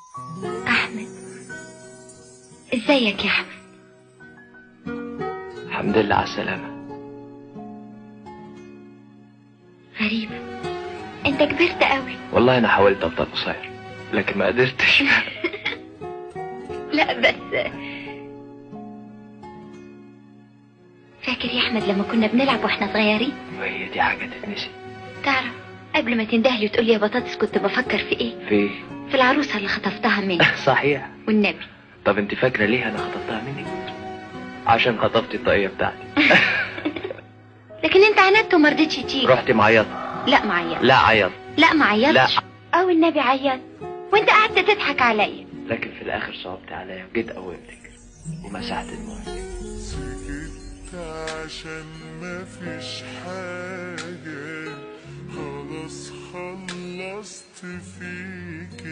احمد ازيك يا احمد الحمد لله على السلامة غريبة انت كبرت قوي والله أنا حاولت أفضل قصير لكن ما قدرتش لا بس فاكر يا احمد لما كنا بنلعب واحنا صغيرين وهي دي حاجة تتنسي تعرف قبل ما تندهلي وتقول لي يا بطاطس كنت بفكر في ايه في في العروسة اللي خطفتها مني صحيح والنبي طب انت فاكرة ليه أنا خطفتها منك عشان خطفتي الطاقية بتاعتي لكن انت عندت وما رضيتش تيجي رحتي معيطة لا ما عيطت لا عيط لا ما عيطتش لا. او النبي عيط وانت قعدت تضحك عليا لكن في الآخر صعبت عليا وجيت قومتك ومسحت دموعك سكت عشان مفيش حاجة خلاص خلصت فيك